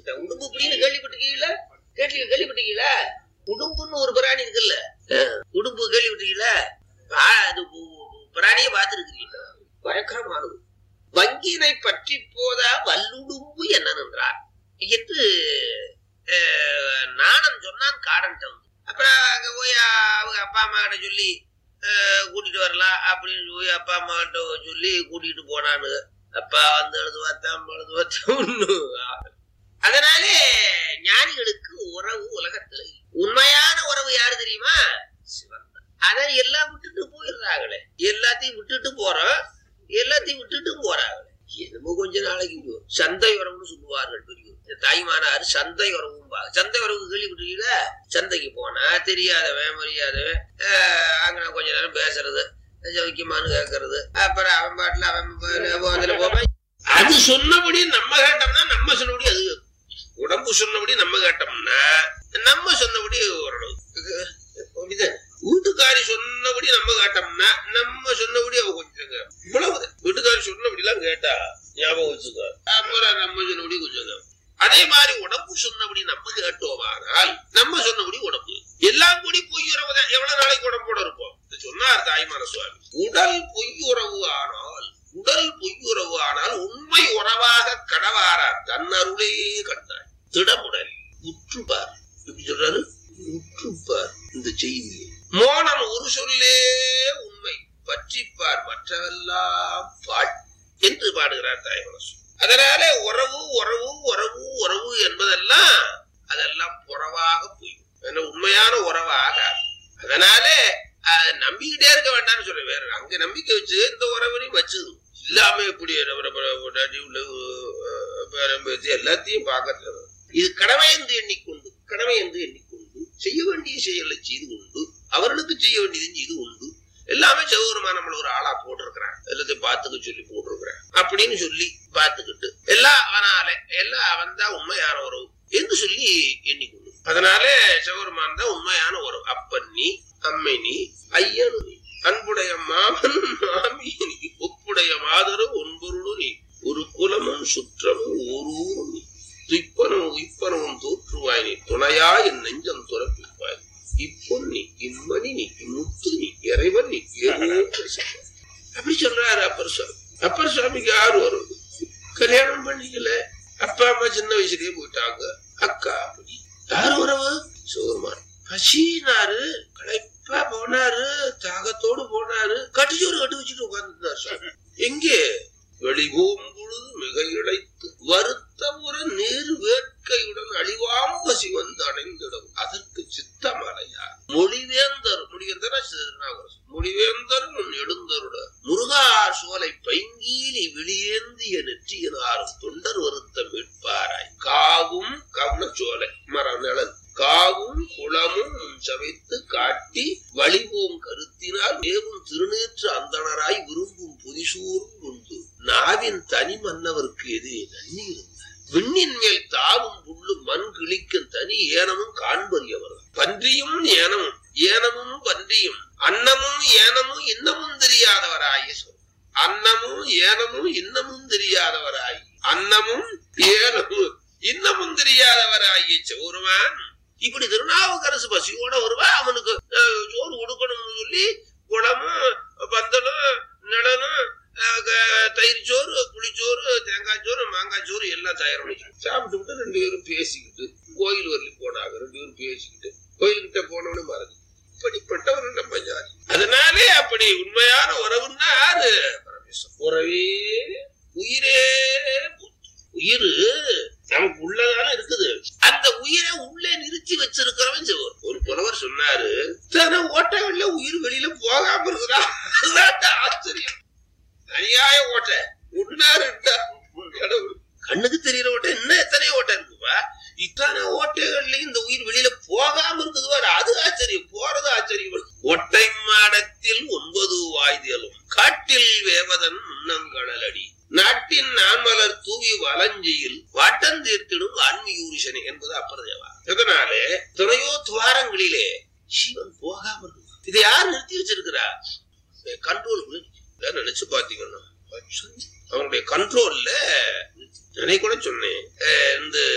கேட்டேன் உடும்பு புலின்னு கேள்விப்பட்டிருக்கீங்களா கேட்டு கேள்விப்பட்டிருக்கீங்களா உடும்புன்னு ஒரு பிராணி இருக்குல்ல அஹ், உடும்பு கேள்விப்பட்டிருக்கீங்களா ஆ, அது பு- பிராணியை பார்த்திருக்கிறீங்களா பயங்கரமானது வங்கியினை பற்றி போதா வல்லுடும்பு என்ன நின்றார் என்று அஹ், நாணன் சொன்னான் காடன்ட்ட வந்து அப்புறம் அங்க போய் அவங்க அப்பா அம்மா கிட்ட சொல்லி அஹ், கூட்டிட்டு வரலாம் அப்படின்னு போய் அப்பா அம்மா கிட்ட சொல்லி கூட்டிட்டு போனானு அப்பா வந்து எழுது பார்த்தான் எழுது பார்த்தா ஒண்ணும் ஆகல. அதனாலே ஞானிகளுக்கு உறவு உலகத்துல இல்லை. உண்மையான உறவு யாரு தெரியுமா சிவன் தான். அதை எல்லாம் விட்டுட்டு போயிடுறாங்களே எல்லாத்தையும் விட்டுட்டு போறோம் எல்லாத்தையும் விட்டுட்டு போறாங்களே என்னமோ கொஞ்ச நாளைக்கு போ- சந்தை உறவுன்னு சொல்லுவார்கள் பெரியவர் இந்த தாய்மானார் சந்தை உறவும் சந்தை உறவு கேள்விப்பட்டிருக்கீங்களா சந்தைக்கு போனா தெரியாதவன் மரியாதவன் ஆஹ் அங்க கொஞ்ச நேரம் பேசுறது ஜவிக்குமான்னு கேட்கறது அப்புறம் அவன் பாட்டுல அவன் பா- அதுல போவான் அது சொன்னபடி நம்ம கேட்டோம்னா நம்ம சொன்னபடி அது கேக்கும். உடம்பு சொன்னபடி நம்ம கேட்டோம்னா நம்ம சொன்னபடி ஓரளவு அப்படிதான். வீட்டுக்காரி சொன்னபடி நம்ம கேட்டோம்னா நம்ம சொன்னபடி அவ கொஞ்சம் கேட்கும். இவ்வளவுதான் வீட்டுக்காரி சொன்னபடி எல்லாம் கேட்டா ஞாபகம் வச்சுக்க அப்புறம் நம்ம சொன்னபடி கொஞ்சம் கேட்கும். அதே மாதிரி உடம்பு சொன்னபடி நம்ம கேட்டோமானால் நம்ம சொன்னபடி உடம்பு எல்லாம் கூடி பொய் உறவு தான் எவ்வளவு நாளைக்கு உடம்போட இருப்போம் இதை சொன்னார் தாய்மான சுவாமி உடல் பொய் உறவு ஆனால் உடல் பொய் உறவு ஆனால் உண்மை உறவாக கடவாரார் தன்னருளே கண்டார் திடமுடல் உற்றுப்பார் எப்படி சொல்றாரு உற்றுப்பார் இந்த செய்தி மோனம் ஒரு சொல்லே உண்மை பற்றிப்பார் மற்றவெல்லாம் பாட் என்று பாடுகிறார் தாய்மனசு அதனால உறவு உறவு உறவு உறவு என்பதெல்லாம் அதெல்லாம் புறவாக போயும் ஏன்னா உண்மையான உறவாக அதனால அதை நம்பிக்கிட்டே இருக்க வேண்டாம்னு சொல்றேன் வேற அங்க நம்பிக்கை வச்சு இந்த உறவையும் வச்சு இல்லாம எப்படி நம்ம- நம்ம பொண்டாட்டி உள்ள, அஹ், பேரன் பேத்தி எல்லாத்தையும் பார்க்கறது இது கடமை என்று எண்ணிக்கொண்டு கடமை என்று எண்ணிக்கொண்டு செய்ய வேண்டிய செயலை செய்து கொண்டு அவர்களுக்கு செய்ய வேண்டியது செய்து கொண்டு எல்லாமே சௌகரமா நம்மள ஒரு ஆளா போட்டிருக்கிறான் எல்லாத்தையும் பார்த்துக்க சொல்லி போட்டிருக்கிறான் அப்படின்னு சொல்லி பார்த்துக்கிட்டு எல்லாம் அவனால எல்லாம் அவன் தான் உண்மையான உறவு என்று சொல்லி எண்ணிக்கொண்டு அதனால சிவபெருமான் தான் உண்மையான உறவு அப்பன் நீ அம்மை நீ ஐயனு நீ அன்புடைய மாமன் மாமி நீ ஒப்புடைய மாதரு ஒன்பொருடு நீ ஒரு குலமும் சுற்றமும் ஊரூரும் நீ துய்ப்பனும் உய்ப்பனவும் தோற்றுவாய் நீ துணையா என் நெஞ்சம் துறப்பிப்பாய் இப்பொன்னி இம்மணி நீ இம்முத்து நீ இறைவன் நீ ஏதோ பேசுவாய். அப்படி சொல்றாரு அப்பர் சுவாமி அப்பர் சுவாமிக்கு யாரு வரும் கல்யாணம் பண்ணிக்கல அப்பா அம்மா சின்ன வயசுலயே போயிட்டாங்க அக்கா அப்படி யாரு உறவு சிவருமான் பசினாரு களைப்பா போனாரு தாகத்தோடு போனாரு கட்டிச்சோறு கட்டி வச்சுட்டு உட்கார்ந்துருந்தார் சுவாமி எங்கே வெளிபோம் பொழுது மிக இழைத்து வருத்தமுற நீர் வேட்கையுடன் அழிவாம் பசி வந்து அடைந்திடும் அதற்கு சித்தமலையார் மொழிவேந்தர் மொழிவேந்தர் மொழிவேந்தர் உன் எழுந்தருட முருகா சோலை பைங்கீலி வெளியேந்திய நெற்றியினாரும் தொண்டர் வருத்த மீட்பாராய் காவும் கவனச்சோலை மர நிழல் காவும் குளமும் உன் சமைத்து காட்டி வழிபோம் கருத்தினால் மேவும் திருநேற்று அந்தணராய் விரும்பும் புதிசூரும் உண்டு நாவின் தனி மன்னவருக்கு எது நன்னி இருந்தார் விண்ணின் மேல் தாவும் புல்லு மண் கிழிக்கும் தனி ஏனமும் காண்பறியவர் பன்றியும் ஏனமும் ஏனமும் பன்றியும் அன்னமும் ஏனமும் இன்னமும் தெரியாதவராய சொல் அன்னமும் ஏனமும் இன்னமும் தெரியாதவராய் அன்னமும் ஏனமும் இன்னமும் தெரியாதவராகிய சௌரமான் இப்படி திருநாவுக்கரசு பசியோட வருவா அவனுக்கு அஹ், சோறு கொடுக்கணும்னு சொல்லி குளமும் பந்தலும் நிழலும் அஹ், க- தயிர் சோறு புளிச்சோறு தேங்காய் சோறு மாங்காய் சோறு எல்லாம் தயார் பண்ணி சாப்பிட்டு விட்டு ரெண்டு பேரும் பேசிக்கிட்டு கோயில் வரலையும் போனாங்க ரெண்டு பேரும் பேசிக்கிட்டு கோயில்கிட்ட போனவனு மறந்து இப்படிப்பட்டவர் நம்ம ஜாதி அதனாலே அப்படி உண்மையான உறவுன்னா யாரு பரமேஸ்வரன் உறவே உயிரே மூச்சு. உயிர் நமக்கு உள்ளதான இருக்குது அந்த உயிரை உள்ளே நிறுத்தி வச்சிருக்கிறவன் சிவன் ஒரு புலவர் சொன்னாரு தன ஓட்டங்கள்ல உயிர் வெளியில போகாம இருக்குதா அதுதான் ஆச்சரியம் அநியாய ஓட்டை ஒன்னா ரெண்டா கடவுள் கண்ணுக்கு தெரியற ஓட்டை இன்னும் எத்தனை ஓட்டை இருக்குப்பா இத்தனை ஓட்டைகள்லயும் இந்த உயிர் வெளியில போகாம இருக்குது பாரு அது ஆச்சரியம் போறது ஆச்சரியம் ஒட்டை மாடத்தில் ஒன்பது வாய்தலும் காட்டில் வேவதன் முன்னங்கடலடி நாட்டின் நான்மலர் தூவி வலஞ்சியில் வாட்டம் தீர்த்திடும் ஆன்மீயூரிசனே என்பது அப்பரதேவா இதனாலே துணையோ துவாரங்களிலே சிவன் போகாம இருக்கு இதை யார் நிறுத்தி வச்சிருக்கிறா கண்ட்ரோல் நினைச்சு பாத்தீங்கன்னா அவனுடைய கண்ட்ரோல்ல நினை கூட சொன்னேன் அஹ் இந்த